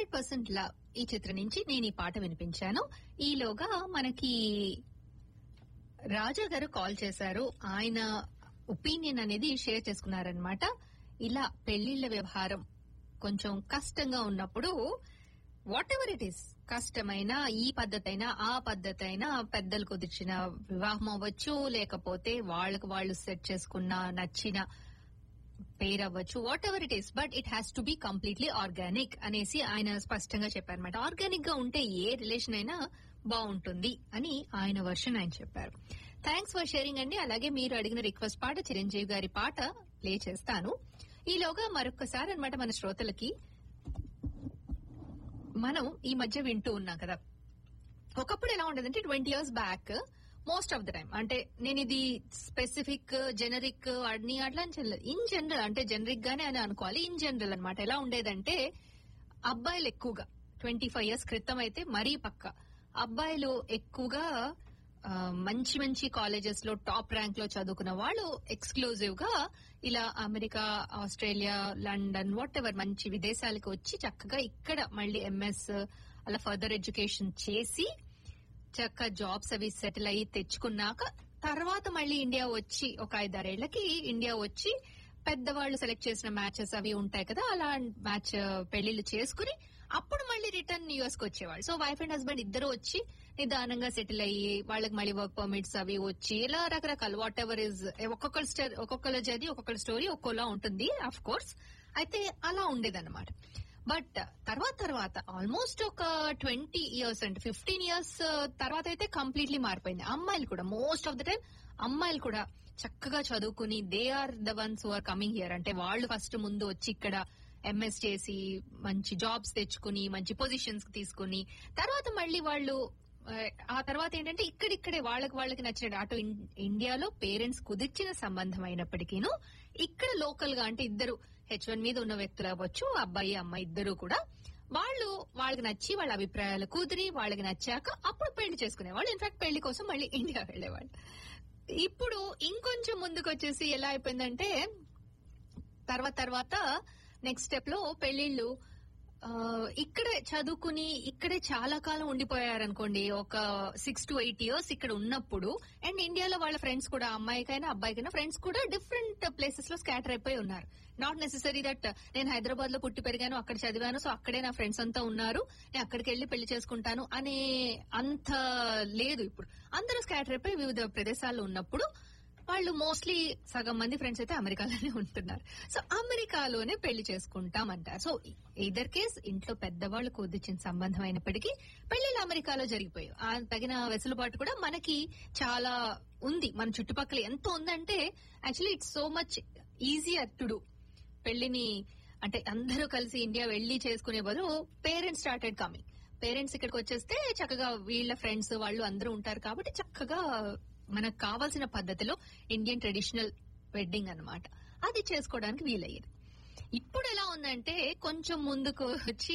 hundred percent love ఈ చిత్రం నుంచి నేను ఈ పాట వినిపించాను ఈలోగా మనకి రాజా గారు కాల్ చేశారు ఆయన ఒపీనియన్ అనేది షేర్ చేసుకున్నారనమాట ఇలా పెళ్లిళ్ల వ్యవహారం కొంచెం కష్టంగా ఉన్నప్పుడు వాట్ ఎవర్ ఇట్ ఈస్ కష్టమైన ఈ పద్ధతి అయినా ఆ పద్ధతి అయినా పెద్దలు కుదిర్చిన వివాహం అవ్వచ్చు లేకపోతే వాళ్ళకు వాళ్ళు సెట్ చేసుకున్న నచ్చిన పేరు అవ్వచ్చు whatever it is but it has to be completely organic అనేసి ఆయన స్పష్టంగా చెప్పారనమాట ఆర్గానిక్ గా ఉంటే ఏ రిలేషన్ అయినా బాగుంటుంది అని ఆయన వర్షన్ ఆయన చెప్పారు థ్యాంక్స్ ఫర్ షేరింగ్ అండి అలాగే మీరు అడిగిన రిక్వెస్ట్ పాట చిరంజీవి గారి పాట ప్లే చేస్తాను ఈలోగా మరొకసారి అనమాట మన శ్రోతలకి మనం ఈ మధ్య వింటూ ఉన్నాం కదా ఒకప్పుడు ఎలా ఉండేదంటే twenty years back most of the time అంటే నేను ఇది స్పెసిఫిక్ జెనరిక్ అన్ని అట్లా అని చెప్పలేదు ఇన్ జనరల్ అంటే జనరిక్ గానే అని అనుకోవాలి ఇన్ జనరల్ అనమాట ఎలా ఉండేదంటే అబ్బాయిలు ఎక్కువగా ట్వంటీ ఫైవ్ ఇయర్స్ క్రితం అయితే మరీ పక్క అబ్బాయిలు ఎక్కువగా ఆ, మంచి మంచి కాలేజెస్ లో టాప్ ర్యాంక్ లో చదువుకున్న వాళ్ళు ఎక్స్క్లూజివ్ గా ఇలా America Australia London whatever మంచి విదేశాలకు వచ్చి చక్కగా ఇక్కడ మళ్ళీ ఎంఎస్ అలా ఫర్దర్ ఎడ్యుకేషన్ చేసి చక్క జాబ్స్ అవి సెటిల్ అయ్యి తెచ్చుకున్నాక తర్వాత మళ్ళీ ఇండియా వచ్చి ఒక ఐదారేళ్లకి ఇండియా వచ్చి పెద్దవాళ్ళు సెలెక్ట్ చేసిన మ్యాచెస్ అవి ఉంటాయి కదా అలా మ్యాచ్ పెళ్లిళ్ళు చేసుకుని అప్పుడు మళ్ళీ రిటర్న్ యుఎస్ కి వచ్చేవాళ్ళు సో వైఫ్ అండ్ హస్బెండ్ ఇద్దరు వచ్చి నిదానంగా సెటిల్ అయ్యి వాళ్ళకి మళ్ళీ వర్క్ పర్మిట్స్ అవి వచ్చి ఇలా రకరకాల వాట్ ఎవర్ ఇస్ ఒక్కొక్కరి స్టోరీ ఒక్కొక్కరి జది ఒక్కొక్కరి స్టోరీ ఒక్కోలా ఉంటుంది అఫ్ కోర్స్ అయితే అలా ఉండేదన్నమాట బట్ తర్వాత తర్వాత ఆల్మోస్ట్ ఒక ట్వంటీ ఇయర్స్ అంటే ఫిఫ్టీన్ ఇయర్స్ తర్వాత అయితే కంప్లీట్లీ మారిపోయింది అమ్మాయిలు కూడా మోస్ట్ ఆఫ్ ద టైం అమ్మాయిలు కూడా చక్కగా చదువుకుని they are the ones are coming here అంటే వాళ్ళు ఫస్ట్ ముందు వచ్చి ఇక్కడ ఎంఎస్ చేసి మంచి జాబ్స్ తెచ్చుకుని మంచి పొజిషన్స్ తీసుకుని తర్వాత మళ్ళీ వాళ్ళు ఆ, ఆ తర్వాత ఏంటంటే ఇక్కడిక్కడే వాళ్ళకి వాళ్ళకి నచ్చిన అటు ఇన్- ఇండియాలో పేరెంట్స్ కుదిర్చిన సంబంధం అయినప్పటికీను ఇక్కడ లోకల్ గా అంటే ఇద్దరు హెచ్ వన్ మీద ఉన్న వ్యక్తులు అవ్వచ్చు అబ్బాయి అమ్మాయి ఇద్దరు కూడా వాళ్ళు వాళ్ళకి నచ్చి వాళ్ళ అభిప్రాయాలు కుదిరి వాళ్ళకి నచ్చాక అప్పుడు పెళ్లి చేసుకునేవాళ్ళు ఇన్ఫాక్ట్ పెళ్లి కోసం మళ్ళీ ఇండియా వెళ్లేవాళ్ళు ఇప్పుడు ఇంకొంచెం ముందుకు వచ్చేసి ఎలా అయిపోయిందంటే తర్వాత తర్వాత నెక్స్ట్ స్టెప్ లో పెళ్లిళ్ళు ఆ, ఇక్కడే చదువుకుని ఇక్కడే చాలా కాలం ఉండిపోయారనుకోండి ఒక సిక్స్ టు ఎయిట్ ఇయర్స్ ఇక్కడ ఉన్నప్పుడు అండ్ ఇండియాలో వాళ్ళ ఫ్రెండ్స్ కూడా అమ్మాయికైనా అబ్బాయికైనా ఫ్రెండ్స్ కూడా డిఫరెంట్ ప్లేసెస్ లో స్కాటర్ అయిపోయి ఉన్నారు నాట్ నెసెసరీ దట్ నేను హైదరాబాద్ లో పుట్టి పెరిగాను అక్కడ చదివాను సో అక్కడే నా ఫ్రెండ్స్ అంతా ఉన్నారు నేను అక్కడికి వెళ్లి పెళ్లి చేసుకుంటాను అనే అంత లేదు ఇప్పుడు అందరూ స్కాటర్ అయిపోయి వివిధ ప్రదేశాల్లో ఉన్నప్పుడు వాళ్ళు మోస్ట్లీ సగం మంది ఫ్రెండ్స్ అయితే అమెరికాలోనే ఉంటున్నారు సో అమెరికాలోనే పెళ్లి చేసుకుంటామంటారు సో ఇదర్ కేస్ ఇంట్లో పెద్దవాళ్ళు కుదిర్చిన సంబంధం అయినప్పటికీ పెళ్లిళ్ళు అమెరికాలో జరిగిపోయాయి ఆ తగిన వెసులుబాటు కూడా మనకి చాలా ఉంది మన చుట్టుపక్కల ఎంత ఉందంటే actually it's so much easier to do పెళ్లిని అంటే అందరూ కలిసి ఇండియా వెళ్లి చేసుకునే బదులు పేరెంట్స్ స్టార్టెడ్ కమింగ్ పేరెంట్స్ ఇక్కడికి వచ్చేస్తే చక్కగా వీళ్ళ ఫ్రెండ్స్ వాళ్ళు అందరూ ఉంటారు కాబట్టి చక్కగా మనకు కావాల్సిన పద్ధతిలో ఇండియన్ ట్రెడిషనల్ వెడ్డింగ్ అన్నమాట అది చేసుకోవడానికి వీలయ్యేది ఇప్పుడు ఎలా ఉందంటే కొంచెం ముందుకు వచ్చి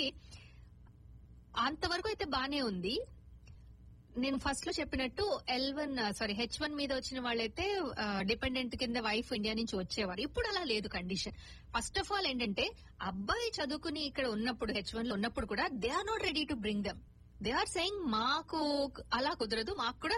అంతవరకు అయితే బానే ఉంది నేను ఫస్ట్ లో చెప్పినట్టు L one sorry H one మీద వచ్చిన వాళ్ళైతే డిపెండెంట్ కింద వైఫ్ ఇండియా నుంచి వచ్చేవారు ఇప్పుడు అలా లేదు కండిషన్ ఫస్ట్ ఆఫ్ ఆల్ ఏంటంటే అబ్బాయి చదువుకుని ఇక్కడ ఉన్నప్పుడు హెచ్ వన్ లో ఉన్నప్పుడు కూడా they are not ready to bring them they are saying మాకు అలా కుదరదు మాకు కూడా